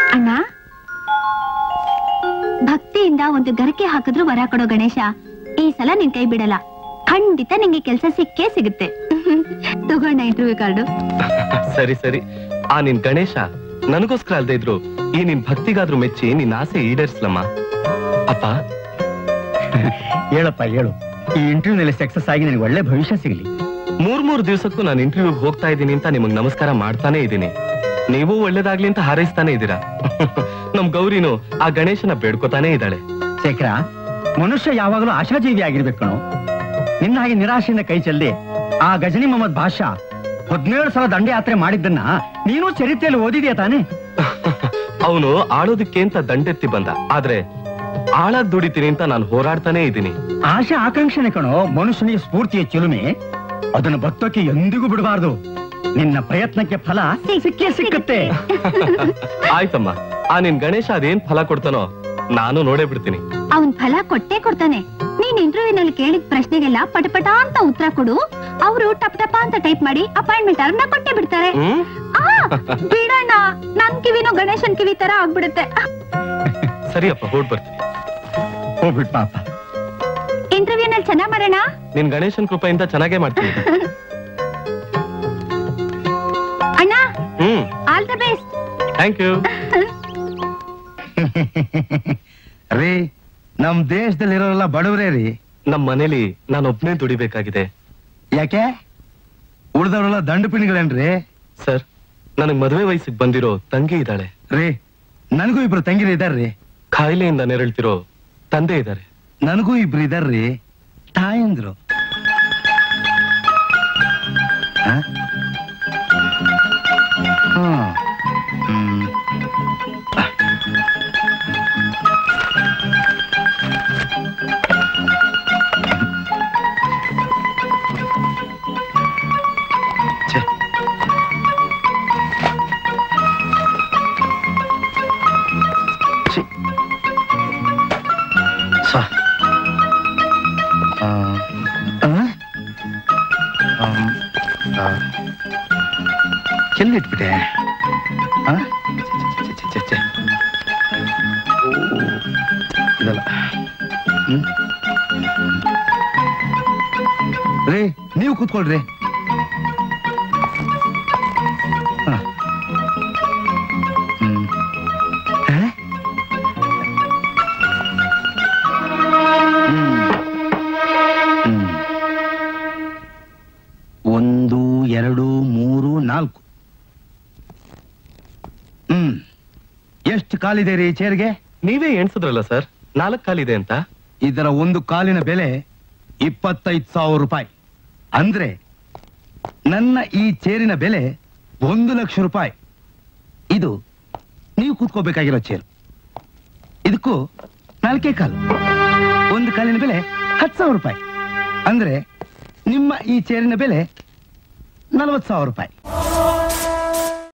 ಅಣ್ಣ ಭಕ್ತಿಯಿಂದ ಒಂದು ಗರಕೆ ಹಾಕಿದ್ರು ವರ ಕೊಡೋ ಗಣೇಶ ಈ ಸಲ ನಿನ್ ಕೈ ಬಿಡಲ್ಲ ಖಂಡಿತ ನಿಂಗೆ ಕೆಲಸ ಸಿಕ್ಕೇ ಸಿಗುತ್ತೆ ತಗೋಣ ಇಂಟರ್ವ್ಯೂ ಕಾರ್ಡು ಸರಿ ಸರಿ ಆ ನಿನ್ ಗಣೇಶ ನನಗೋಸ್ಕರ ಅಲ್ದೇ ಇದ್ರು ಈ ನಿನ್ ಭಕ್ತಿಗಾದ್ರೂ ಮೆಚ್ಚಿ ನಿನ್ ಆಸೆ ಈಡೇರ್ಸ್ಲಮ್ಮ ಅಪ್ಪ ಹೇಳಪ್ಪ ಹೇಳು ಈ ಇಂಟರ್ವ್ಯೂನಲ್ಲಿ ಸಕ್ಸಸ್ ಆಗಿ ನಿನಗೆ ಒಳ್ಳೆ ಭವಿಷ್ಯ ಸಿಗಲಿ ಮೂರ್ ಮೂರ್ ದಿವಸಕ್ಕೂ ನಾನು ಇಂಟರ್ವ್ಯೂಗ್ ಹೋಗ್ತಾ ಇದ್ದೀನಿ ಅಂತ ನಿಮಗ್ ನಮಸ್ಕಾರ ಮಾಡ್ತಾನೆ ಇದ್ದೀನಿ ನೀವು ಒಳ್ಳೇದಾಗ್ಲಿ ಅಂತ ಹಾರೈಸ್ತಾನೆ ಇದ್ದೀರಾ ನಮ್ ಗೌರಿನು ಆ ಗಣೇಶನ ಬೇಡ್ಕೋತಾನೆ ಇದ್ದಾಳೆ ಶೇಖರ ಮನುಷ್ಯ ಯಾವಾಗಲೂ ಆಶಾಜೀವಿ ಆಗಿರ್ಬೇಕು ಕಣೋ ನಿನ್ನ ಹಾಗೆ ನಿರಾಶೆಯಿಂದ ಕೈ ಚೆಲ್ಲಿ ಆ ಗಜನಿ ಮೊಹಮ್ಮದ್ ಬಾಷಾ ಹದಿನೇಳು ಸಲ ದಂಡಯಾತ್ರೆ ಮಾಡಿದ್ದನ್ನ ನೀನು ಚರಿತ್ರೆಯಲ್ಲಿ ಓದಿದ್ಯಾ ತಾನೇ ಅವನು ಆಳೋದಕ್ಕೆ ಅಂತ ದಂಡೆತ್ತಿ ಬಂದ ಆದ್ರೆ ಆಳಾಗ್ ದುಡಿತೀನಿ ಅಂತ ನಾನು ಹೋರಾಡ್ತಾನೆ ಇದ್ದೀನಿ ಆಶೆ ಆಕಾಂಕ್ಷಣೆ ಕಣೋ ಮನುಷ್ಯನಿಗೆ ಸ್ಫೂರ್ತಿಯ ಚಿಲುಮೆ ಅದನ್ನು ಬತ್ತೋಕೆ ಎಂದಿಗೂ ಬಿಡಬಾರ್ದು ನಿನ್ನ ಪ್ರಯತ್ನಕ್ಕೆ ಫಲ ಸಿಕ್ಕೇ ಸಿಕ್ಕುತ್ತೆ ಆಯ್ತಮ್ಮ ಆ ನಿನ್ ಗಣೇಶ ಅದೇನ್ ಫಲ ಕೊಡ್ತಾನೋ ನಾನು ನೋಡೇ ಬಿಡ್ತೀನಿ ಅವನ್ ಫಲ ಕೊಟ್ಟೇ ಕೊಡ್ತಾನೆ ನೀನ್ ಇಂಟರ್ವ್ಯೂನಲ್ಲಿ ಕೇಳಿದ ಪ್ರಶ್ನೆಗೆಲ್ಲ ಪಟಪಟ ಅಂತ ಉತ್ತರ ಕೊಡು ಅವರು ಟಪ್ ಟಪ ಅಂತ ಟೈಪ್ ಮಾಡಿ ಅಪಾಯಿಂಟ್ಮೆಂಟ್ ಅವ್ರನ್ನ ಕೊಟ್ಟೆ ಬಿಡ್ತಾರೆ ಹ್ಮ್ ಆ ಬಿಡಣ್ಣ ನನ್ ಕಿವಿನೂ ಗಣೇಶನ್ ಕಿವಿ ತರ ಆಗ್ಬಿಡುತ್ತೆ ಸರಿಯಪ್ಪ ಹೊರಡ್ ಬರ್ತೀನಿ ಹೋಗ್ಬಿಟ್ ಪಾಪ ಇಂಟರ್ವ್ಯೂನಲ್ಲಿ ಚೆನ್ನಾಗ್ ಮಾಡೋಣ ನಿನ್ ಗಣೇಶನ್ ಕೃಪೆಯಿಂದ ಚೆನ್ನಾಗೇ ಮಾಡ್ತೀನಿ ಅಣ್ಣ hmm all the best thank you ರೀ ನಮ್ ದೇಶದಲ್ಲಿರೋರೆಲ್ಲ ಬಡವರೇ ರೀ ನಮ್ ಮನೇಲಿ ನಾನು ಒಬ್ನೇ ದುಡಿಬೇಕಾಗಿದೆ ಯಾಕೆ ಉಳ್ದವರೆಲ್ಲ ದಂಡು ಪಿಣಿಗಳೇನ್ರಿ ಸರ್ ನನಗ್ ಮದುವೆ ವಯಸ್ಸಿಗೆ ಬಂದಿರೋ ತಂಗಿ ಇದ್ದಾಳೆ ರೀ ನನಗೂ ಇಬ್ರು ತಂಗಿರು ಇದಾರ್ರಿ ಕಾಯಿಲೆಯಿಂದ ನೆರಳ್ತಿರೋ ತಂದೆ ಇದ್ದಾರೆ ನನಗೂ ಇಬ್ರು ಇದಾರ್ರಿ ತಾಯಂದ್ರು ಆ? ಹ್ಮ್. ಹ್ಮ್. ಛೆ. ಛಿ. ಸ. ಆ. ಆ? ಆಮ್. ಆ. ಎಲ್ಲಿಟ್ಬಿಟ್ಟೆ ಆ? ಛೆ, ಛೆ, ಛೆ, ಛೆ, ಛೆ. ಓ, ಇದಲ್ಲ ಹ್ಮ್? ರೀ ನೀವು ಕೂತ್ಕೊಳ್ರಿ ಹ. ಹ್ಮ್. ಆ? ಹ್ಮ್. ಒಂದು ಎರಡು ಮೂರು ನಾಲ್ಕು ಹ್ಮ್ ಎಷ್ಟು ಕಾಲಿದೆ ರೀ ಚೇರ್ಗೆ ನೀವೇ ಎಣ್ಸಿದ್ರಲ್ಲ ಸರ್ ನಾಲ್ಕು ಕಾಲಿದೆ ಅಂತ ಇದರ ಒಂದು ಕಾಲಿನ ಬೆಲೆ ಇಪ್ಪತ್ತೈದು ಸಾವಿರ ರೂಪಾಯಿ ಅಂದ್ರೆ ನನ್ನ ಈ ಚೇರಿನ ಬೆಲೆ ಒಂದು ಲಕ್ಷ ರೂಪಾಯಿ ಇದು ನೀವು ಕೂತ್ಕೋಬೇಕಾಗಿರೋ ಚೇರು ಇದಕ್ಕೂ ನಾಲ್ಕೇ ಕಾಲು ಒಂದು ಕಾಲಿನ ಬೆಲೆ ಹತ್ತು ಸಾವಿರ ರೂಪಾಯಿ ಅಂದ್ರೆ ನಿಮ್ಮ ಈ ಚೇರಿನ ಬೆಲೆ ನಲವತ್ತು ಸಾವಿರ ರೂಪಾಯಿ